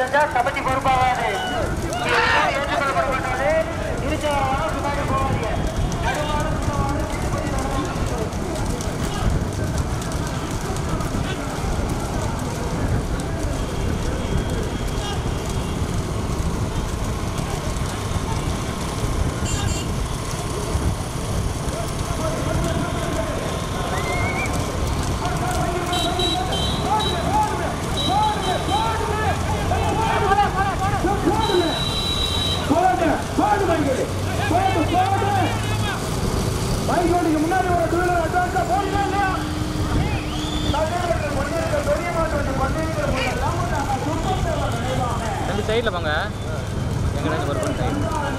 தெரிஞ்சா கமிட்டி பொறுப்பாகாது ஏற்றுக்கொள்ளப்பட மாட்டாது இருச்சவரம் பின்னாடி போவாதீங்க போடு போடு மைக்கேல் போடு போடு மைக்கேலுக்கு முன்னாடி ஒரு டூ வீலர் அட்வான்ஸா போடுங்க இல்லையா தகவல்கள் கொண்டிருக்க பெரிய மாட்டு கொண்டிருக்கிற தம்பி சைடில் போங்க எங்கேயாச்சும் ஒர்க் பண்ணி சைடு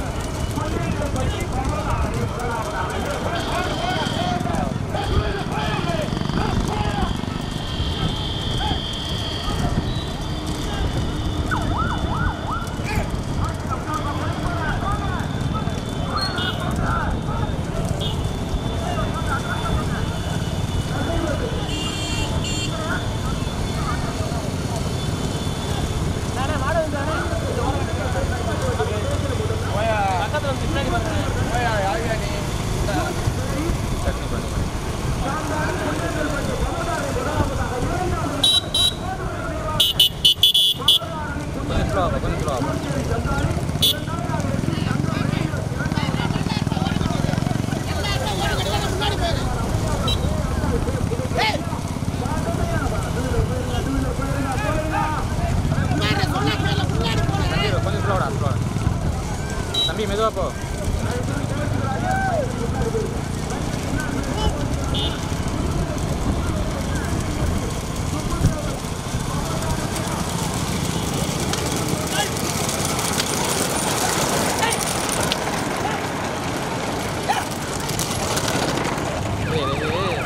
சட்னி பண்ணி கொஞ்சம் ஸ்லோவாக கொஞ்சம் ஸ்லோவாக தம்பி கொஞ்சம் ஸ்லோடா ஸ்லோடா தம்பி மெதுவா போ டேய், டேய், டேய்.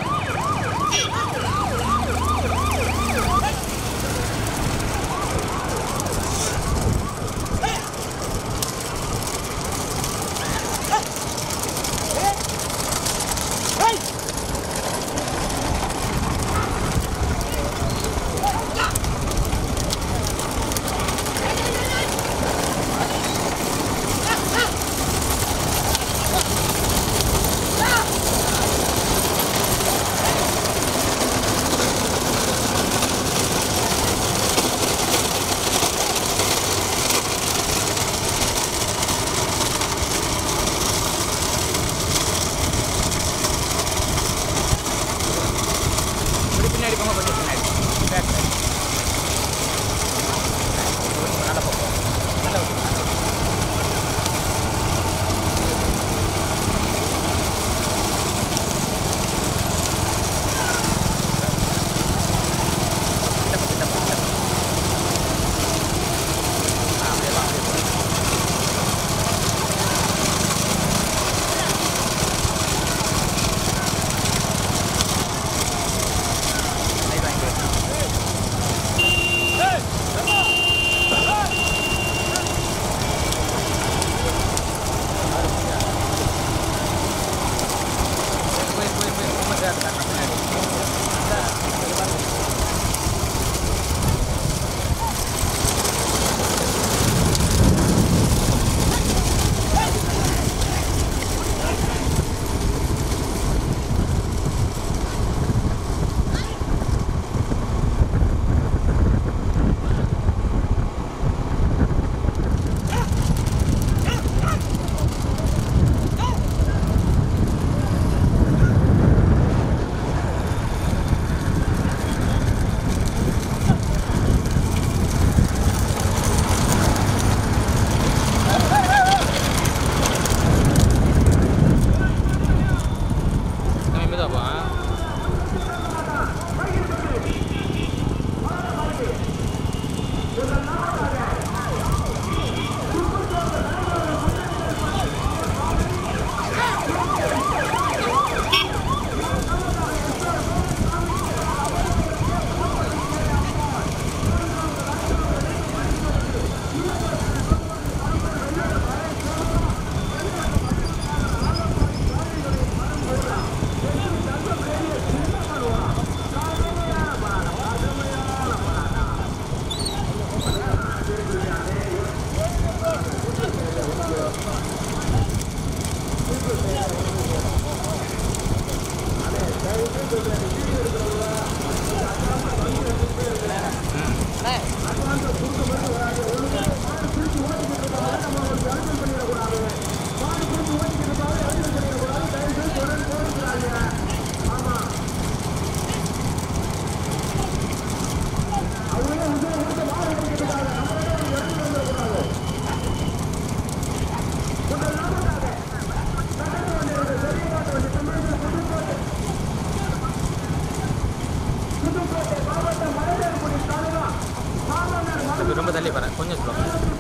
கொஞ்சம் ஸ்லோ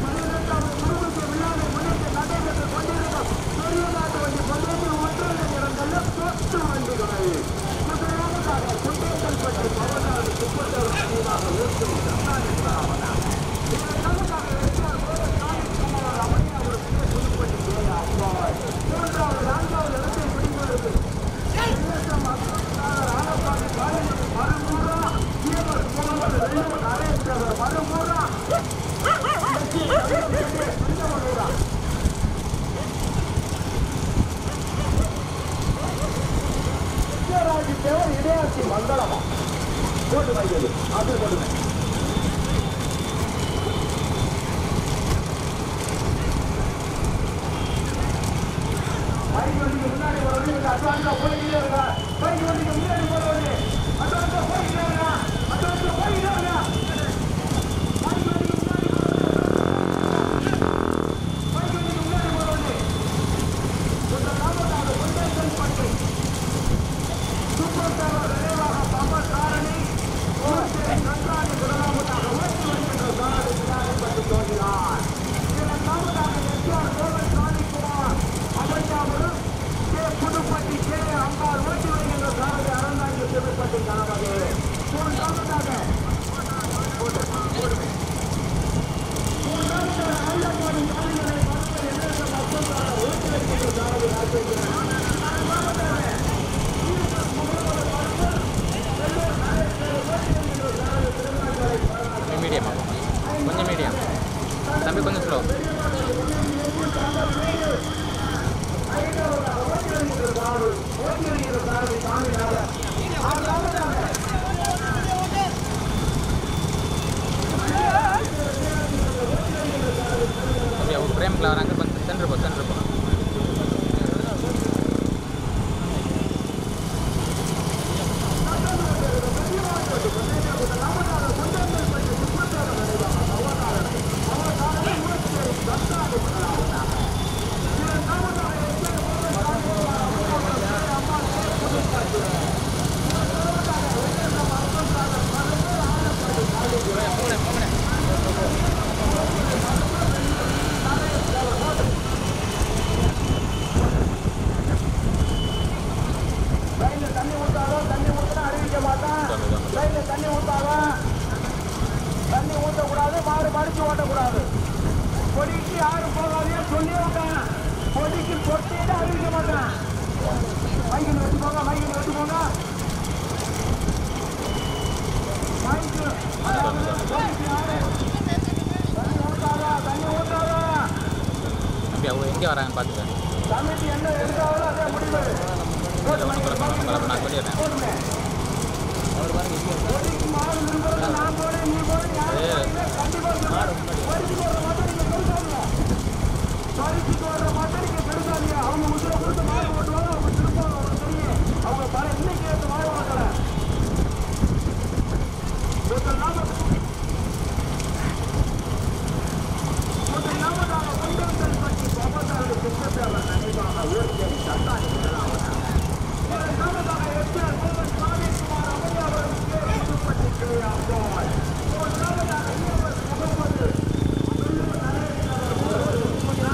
விஜயராஜ் தேவர் இடையாட்சி மண்டலமா போட்டு வைக்கிறது அது போடுங்க பைக் வண்டிக்கு முன்னாடி போறது அட்வான்ஸா போயிட்டே இருக்கா பைக் வண்டிக்கு முன்னாடி போறது அட்வான்ஸா போயிட்டே இருக்கா அட்வான்ஸா போயிட்டே இருக்கா பைக் வண்டிக்கு முன்னாடி பைக் வண்டிக்கு முன்னாடி போறது இந்த நாமதாக கொண்டேசன் பட்டு சூப்பர் ஸ்டார் நினைவாக பம்பர் காரணி ஊர்ச்சேரி நன்றாக முதலாவதாக ஓட்டி வருகின்ற சாரதி விநாயகப்பட்டு தோன்றினார் இரண்டாவதாக எஸ்ஆர் கோவில் காணிக்குமார் அமைச்சாமலும் கே புதுப்பட்டி கே அம்பாள் ஓட்டி வருகின்ற சாரதி அறந்தாங்கி திருப்பட்டி கணவரு மூன்றாவதாக மூன்றாவதாக ஐயப்பாடி காணிகளை மக்கள் எதிர்த்த மக்கள் ஓட்டி வருகின்ற சாரதி ராஜேந்திரன் கொஞ்சம் மீடியமாக கொஞ்சம் மீடியம் தம்பி கொஞ்சம் ஸ்லோ தம்பி அவங்க ஃப்ரேமில் வராங்க கொஞ்சம் சென்டர் போ சென்டர் போ லைன்ல தண்ணி ஊத்தாதோ தண்ணி ஊத்தினா அறிவிக்க மாட்டான் லைன்ல தண்ணி ஊத்தாதோ தண்ணி ஊத்தக்கூடாது மாடு மடிச்சு ஓட்டக்கூடாது கொடிக்கு யாரும் போகாதே சொல்லி விட்டான் கொடிக்கு தொட்டிட்டு அறிவிக்க மாட்டான் மைக்கில் வச்சு போங்க மைக்கில் வச்சு போங்க மைக்கு கொடிக்கு யாரு? தண்ணி ஊத்தாதா தண்ணி ஊத்தாதா தம்பி அவங்க எங்கே வராங்கன்னு பார்த்துக்கேன் கமிட்டி என்ன எடுத்தாலும் அதே முடிவு இல்லை ஒன்றும் குழப்பம் ஒன்றும் குழப்பம் நான் சொல்லிடுறேன் போடுங்க கொடிக்கு மாடு விரும்புறது நான் போறேன் நீ போறேன் யாரும் ஏ. போறீங்க? கண்டிப்பா சொல்லுங்க. பரிசுக்கு வர்ற மட்டும் நீங்க பெருசாங்க பரிசுக்கு வர்ற மட்டும் நீங்க பெருசாங்க அவங்க உசுரை கொடுத்து மாடு ஓட்டுவாங்க அவங்க திரும்ப அவங்க தெரியும் அவங்க பல இன்னைக்கு எடுத்து மாடு ஓட்டல ஒருத்தர் நாம ஒருத்தர் நாம நாம கொண்டவர்கள் பற்றி பவசாரி சுத்தத்தேவர் நினைவாக ஊர்ச்சேரி சட்டாணி முதலாவதாக இரண்டாவதாக எஸ்ஆர் கோவன் சாமிக்குமார் அம்மையாவருக்கு புதுப்பட்டி கே அம்பாள் மூன்றாவதாக ஈவர் முகமது உள்ளூர் நரேந்திரவர்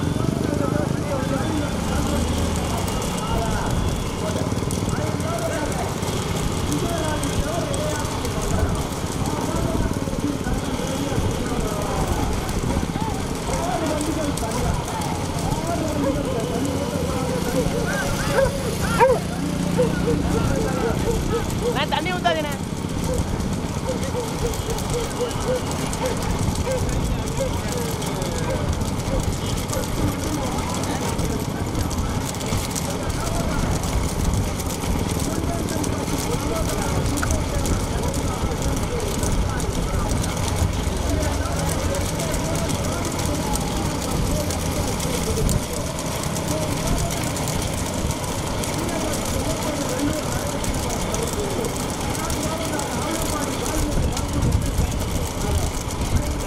தண்ணி ஊத்தாதீண்ணே ஆ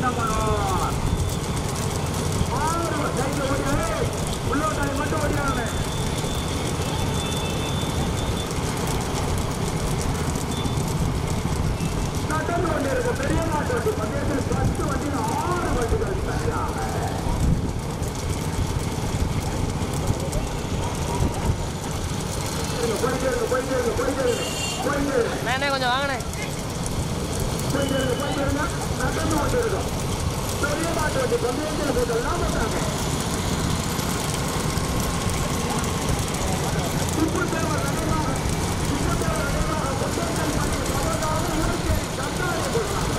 கண்ணமனோர் ஆறு சைடு ஓடியாரு உள்ளோட்டாளி மட்டும் ஓடியாங்க நடந்து கொண்டிருக்க பெரிய நாட்டு வண்டி பந்தயத்தில் பத்து வண்டியில் ஆறு வண்டிகள் சரியாக போயிட்டு இருக்கு போயிட்டு இருக்கு போயிட்டு இருக்கு போயிட்டு இருக்கு நானே கொஞ்சம் வாங்கினேன் போயிட்டு இருக்கு போயிட்டு இருந்தா நடந்து கொண்டு இருக்கும் பெரிய நாட்டு வண்டி பந்தயத்தில் போட்டெல்லாம் போட்டாங்க உப்பு தேவை நடைமாக உப்பு தேவை நடைமாக கொட்டேஷன் பண்ணி சமர்ந்தாலும் ஊருக்கேறி கட்டாயம் கொடுத்தாங்க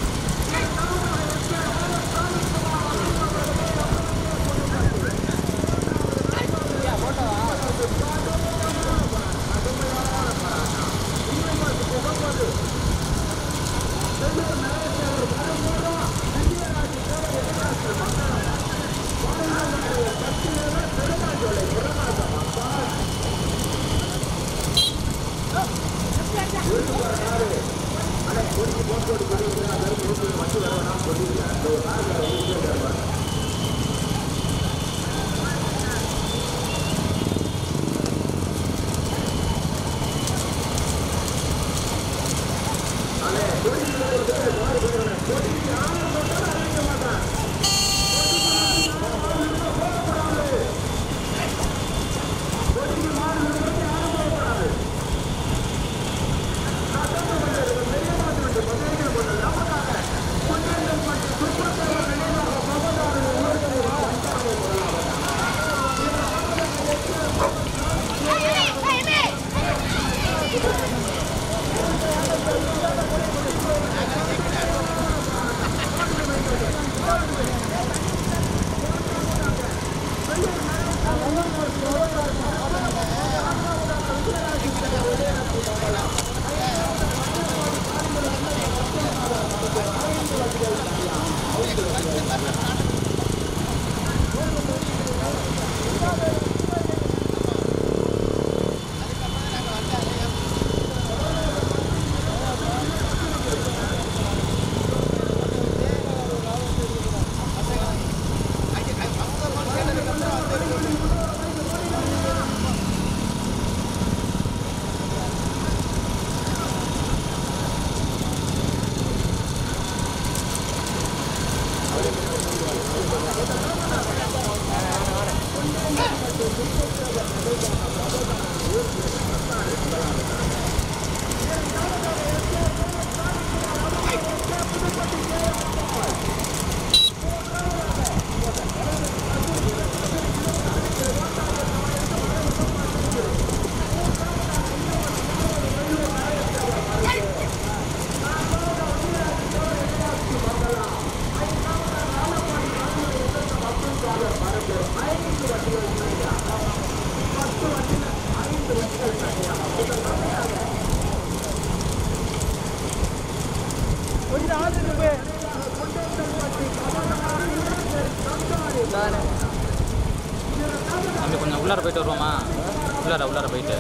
தம்பி கொஞ்சம் உள்ளார போயிட்டு வருவோமா உள்ளார உள்ளார போயிட்டு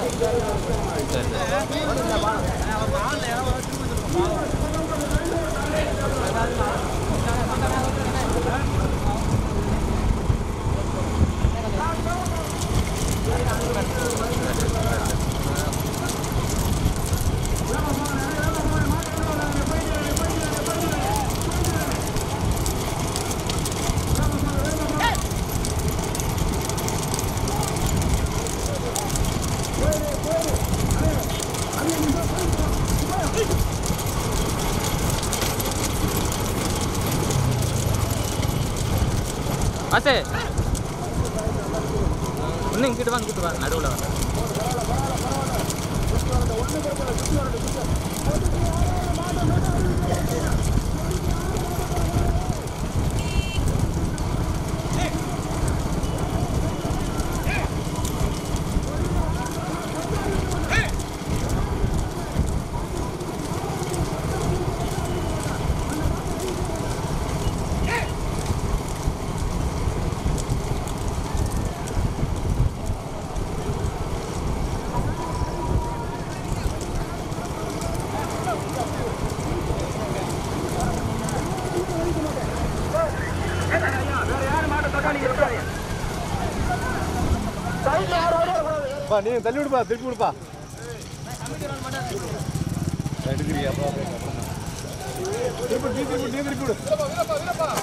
சரி சரி ஆசே இன்னும் இங்கிட்டு வா இங்கிட்டு வா நடுவில் வா பா நீ தள்ளி விடுப்பா திருப்பி விடுப்பா எடுக்கிறியாப்பா திருப்பி நீ திருப்பி நீ திருப்பி விடு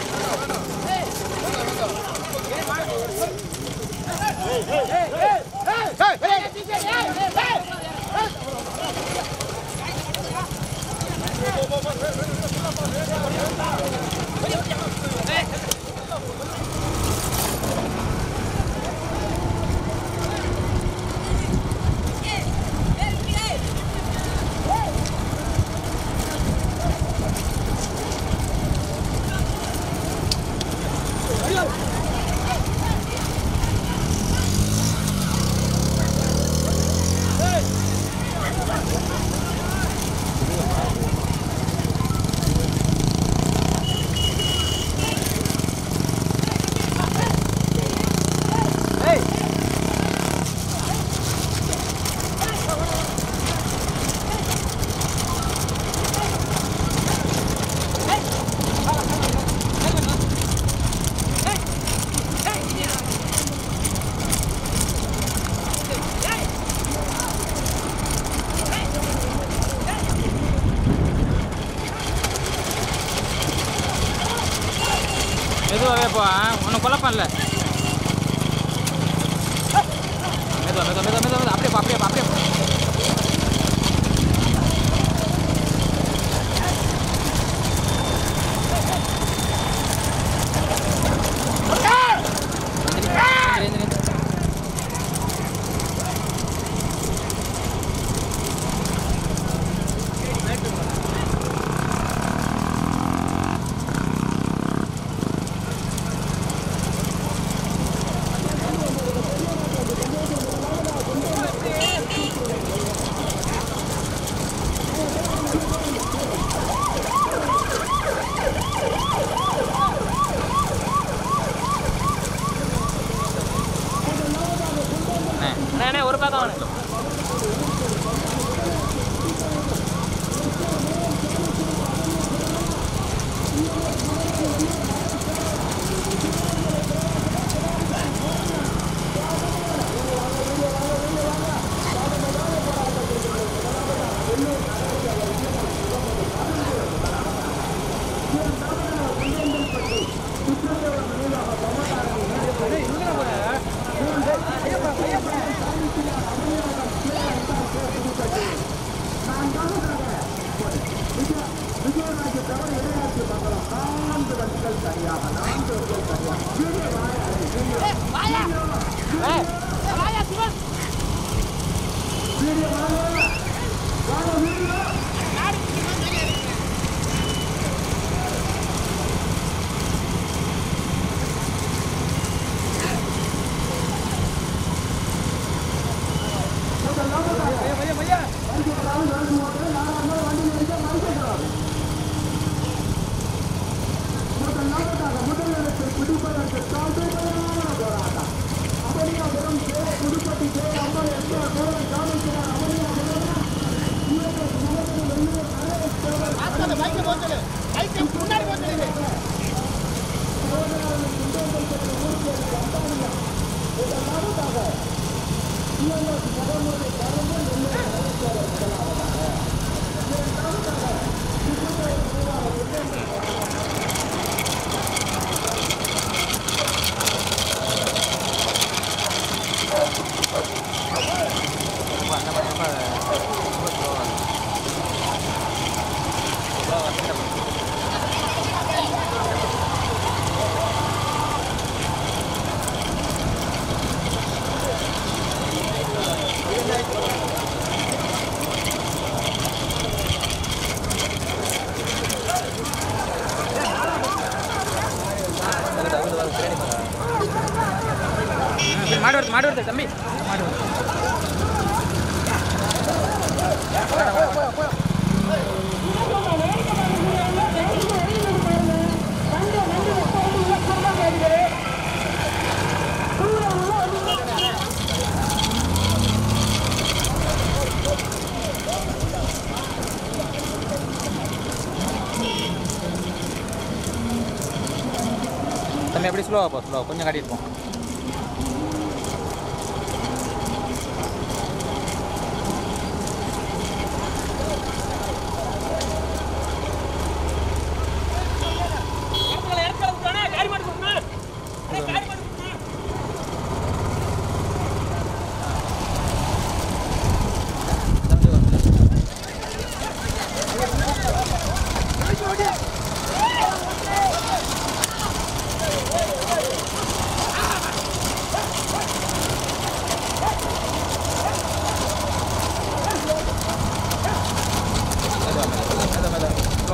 மெதுவாகவே போ ஒன்றும் குழப்பம் இல்லை மெதுவா மெதுவா மெதுவா மெதுவா மெதுவா. அப்படியே போ அப்படியே போ அப்படியே போ. எந்திரி, எந்திரி, எந்திரி. அண்ணே, அண்ணே, அண்ணே ஒரு பாதம் அண்ணே. ரொம்ப அந்த மாதிரி ரொம்ப ரொம்ப ஸ்லோவாக ஸ்லோவாக வந்துட்டு மாடு வருது மாடு வருது தம்பி மாடு வருது தம்பி எப்படி ஸ்லோவாக போ ஸ்லோவாக கொஞ்சம் காட்டியிருப்போம்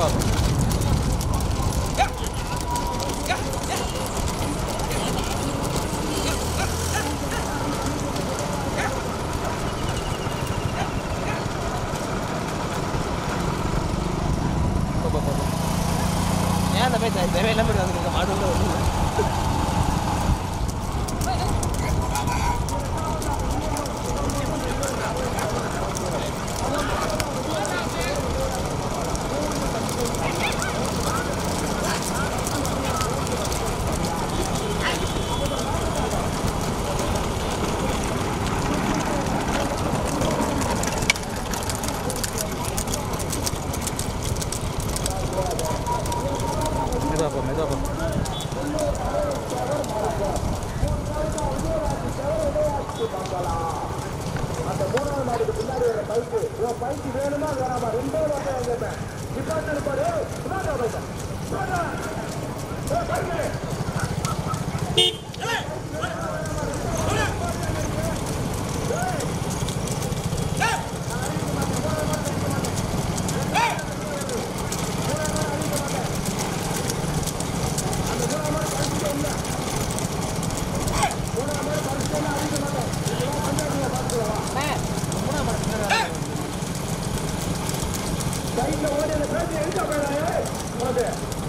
பார்ப்போம் போ, போ, போ, போ. ஏன் அந்த மாதிரி தேவை- தேவையில்லாம இப்படி வந்துருக்க மாடு உள்ள வருது மெதுவா போ மெதுவா போ அந்த மூணாவது மாடுக்கு பின்னாடி வர பைக்கு இவன் பைக்கு வேணுமா வேணாமா ரெண்டே வார்த்தை கேட்பேன் டிபார்ட்மெண்ட் இருப்பாரு பின்னாடி பைக்கா பைக்கு சைட்ல ஓடி அந்த பேசி எடுக்க போயிடாயே உனக்கு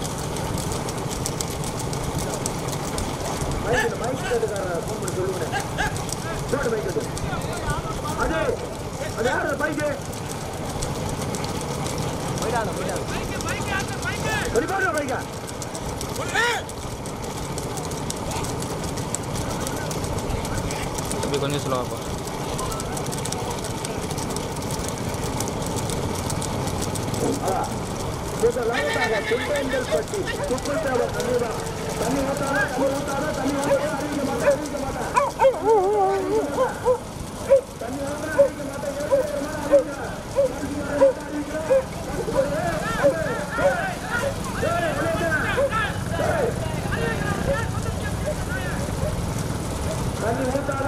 மைக்கில் மைக் கேட்டுக்கார ஃபோன் பண்ணி சொல்லுவேன் போட்டு மைக் அது அது அது யார் அந்த பைக்கு போயிடாத போயிடாத ஒரு பாரு பைக்கா தம்பி கொஞ்சம் ஸ்லோவாக போ லாபத்தாக செம்பெண்கள் பட்டி சுப்பத்தாவ தண்ணி தான் தண்ணி ஊத்தாத தண்ணி ஊத்தாத தண்ணி ஊத்தாத அறிவிக்க மாட்டேன் அறிவிக்க மாட்டேன் தண்ணி ஊத்தாத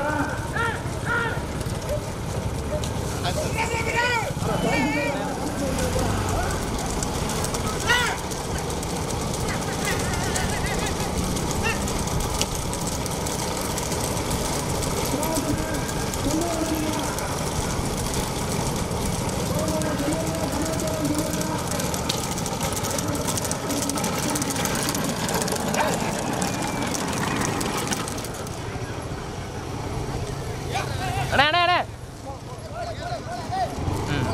அண்ணா அண்ணா அண்ணா ம்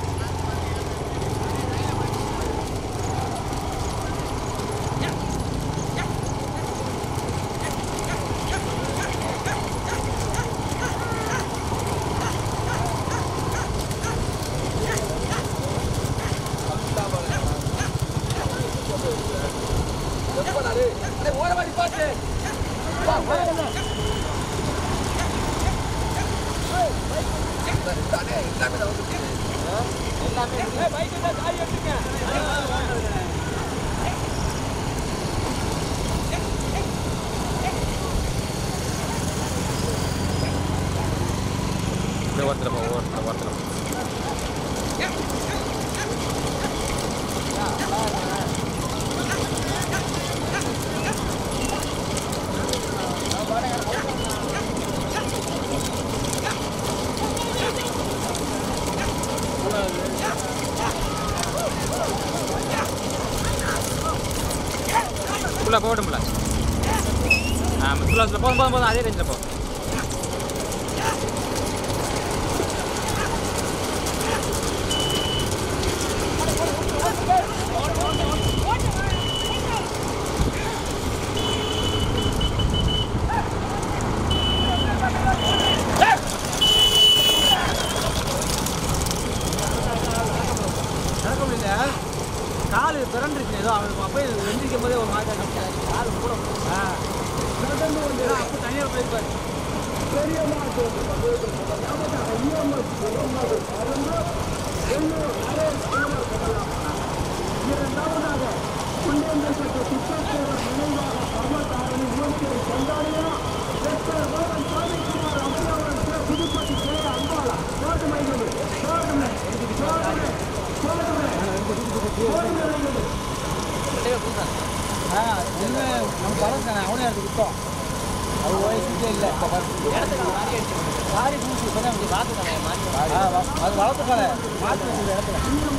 அப்படியே ஓரத்தில் போ ஓரத்தில் ஓரத்தில் போ ஃபுல்லாக போகட்டும்ல ஆ ஃபுல்லாக போதும் போதும் போதும் அதே ரேஞ்சில் போ நடக்க முடியல காலு பிறண்டுருச்சு ஏதோ அவனுக்கு அப்போ எந்திரிக்கும் போதே ஒரு மாதிரி காலு கூட ஆ நடந்து வந்து அப்போ தனியாக போயிருப்பாரு பெரிய மாட்டு ஞாபகம் ஐஎம்எஸ் முகமது அருந்து எண்ணூர் நரேஷ் குமார் சொல்லலாம் இரண்டாவதாக குண்டேந்திரப்பட்ட திட்டத்தேவர் நினைவாக பர்வதாரணி மூர்த்தியை கொண்டாடியா டாக்டர் மோகன் சாமிக்குமார் அம்பலாவரன் கே. புதுப்பட்டி கே அம்பாலா கோட்டு மைகள் கோட்டுமே கோட்டுமே கோட்டுமே ரெண்டே புதுசா ஆ இனிமே நம்ம படம் தானே அவனே எடுத்து விட்டோம் அது வயசுக்கே இல்லை இப்போ இடத்துக்கு மாறி அடிச்சு சாரி பூசி இப்போ தான் பார்த்து தானே மாறி ஆ வ- அது வளர்த்து கடை மாற்றி வச்சிருக்க இடத்துல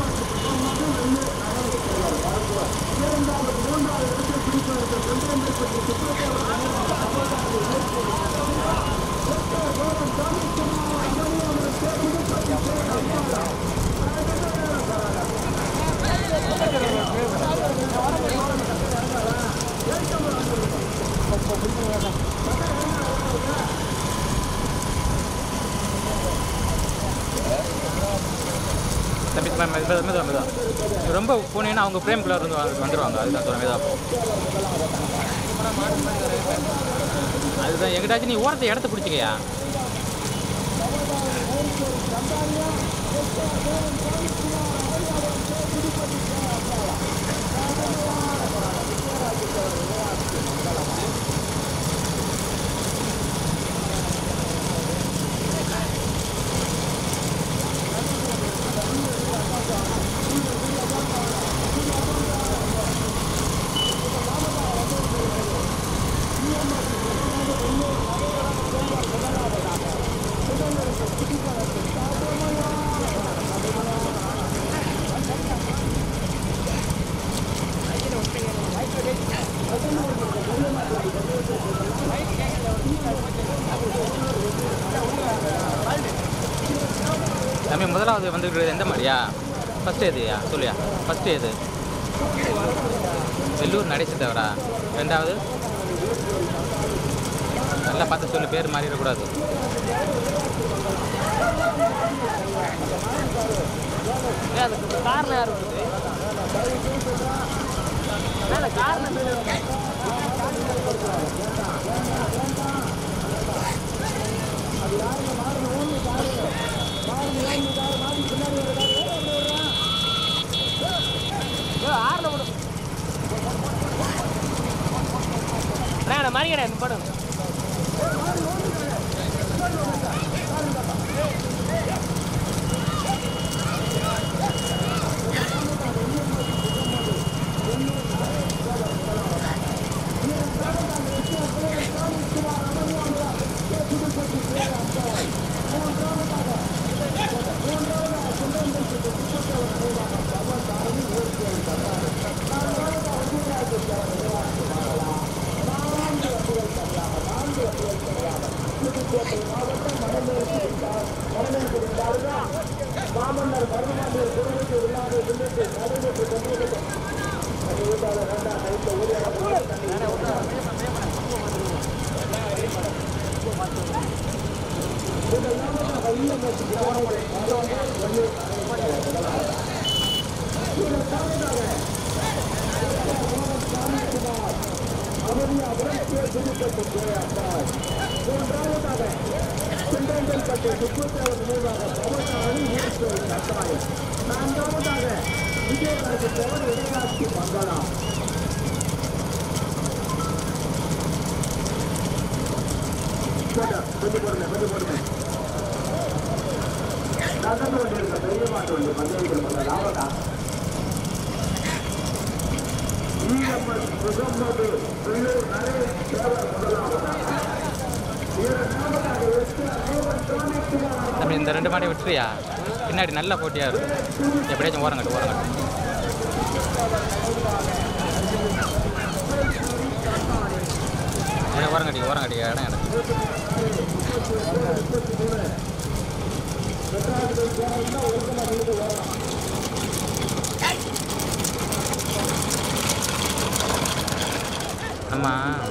தம்பி மெ- மெ- மெதுவா மெதுவா மெதுவா ரொம்ப போனீங்கன்னா அவங்க ஃப்ரேம்குள்ளே இருந்து வ- வந்துருவாங்க அதுதான் சொல்ல மெதுவா போ. அதுதான் எங்கிட்டாச்சும் நீ ஓரத்தை இடத்த பிடிச்சிக்கயா தம்பி முதலாவது வந்துருக்கிறது எந்த மாதிரியா ஃபஸ்ட்டு எதுயா சொல்லியா ஃபஸ்ட்டு எது வெள்ளூர் நடேசி தவிரா ரெண்டாவது நல்லா பார்த்து சொல்லு பேர் மாறிடக்கூடாது ஏன் அதுக்கு காரணம் யார் கொடுத்து மேலே காரணம் ஆறுல விடும் அண்ணா மாதிரி கிடையாது போடுங்க தம்பி இந்த ரெண்டு மாடையும் விட்டுறியா பின்னாடி நல்ல போட்டியாக இருக்கும் எப்படியாச்சும் ஓரங்கட்டு ஓரங்கட்டு அப்படியே ஓரங்கட்டி ஓரங்கட்டி இடம் இடம் ஆமாம்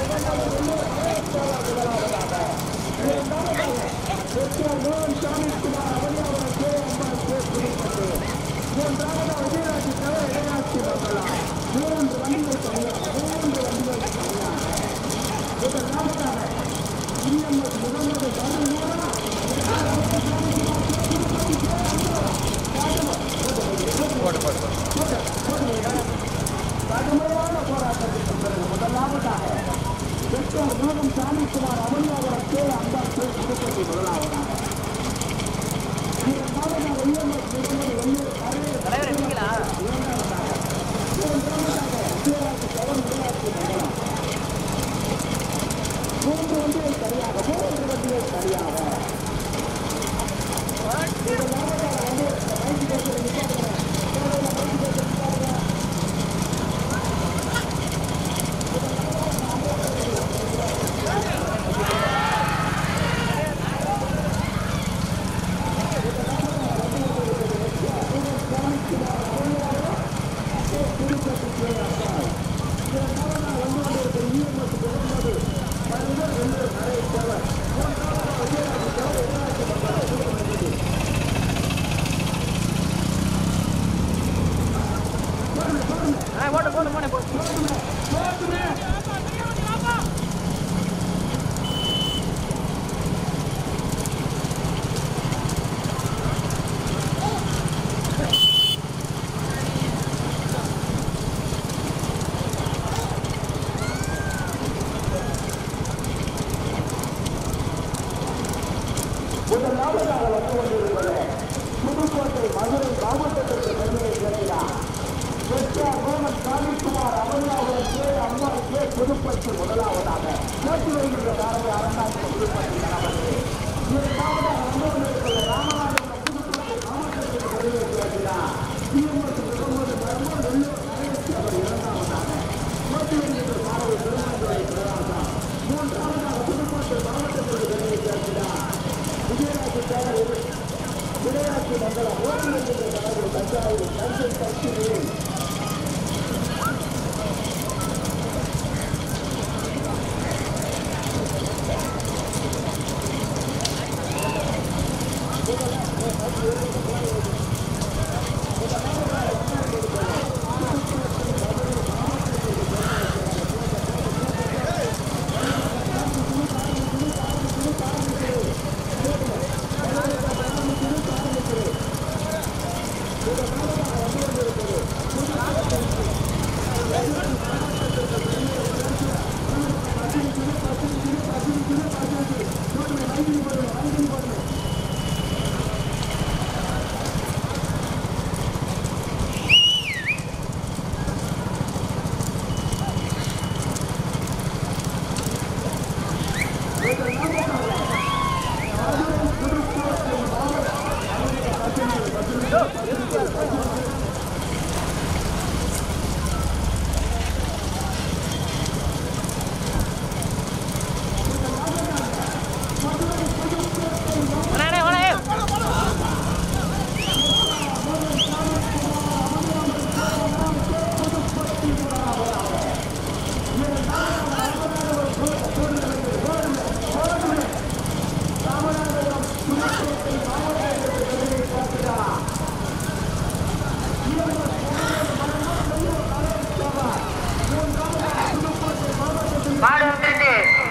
மாடு வந்துருச்சு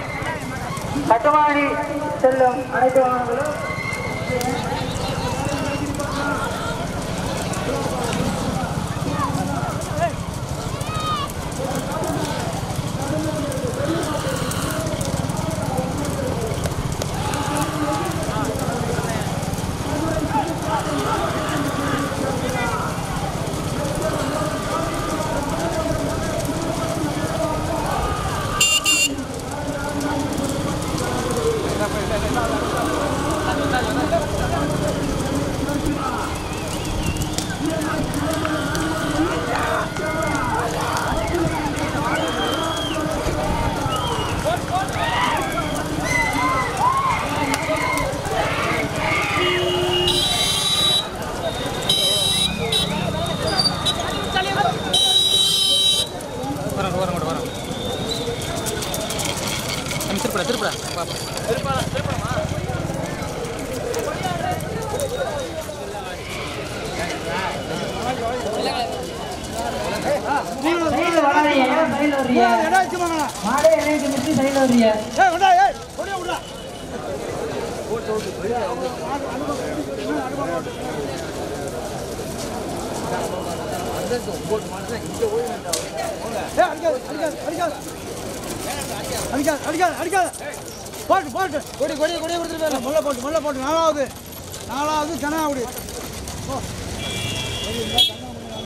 கட்டுமாடி செல்லும் அனைத்து வாகனங்களும் Gracias. திருப்பட திருப்பட பாப்பா சைடுல வராதீங்க ஏன் சைடுல வர்றீங்க மாடே எனக்கு மிச்சி சைடுல வர்றீங்க அடிக்காது அடிக்காது அடிக்காது போட்டு போட்டு கொடி கொடி கொடி கொடுத்துட்டு முல்லை போட்டு முல்லை போட்டு நாலாவது நாலாவது ஜனாவுடி ஓ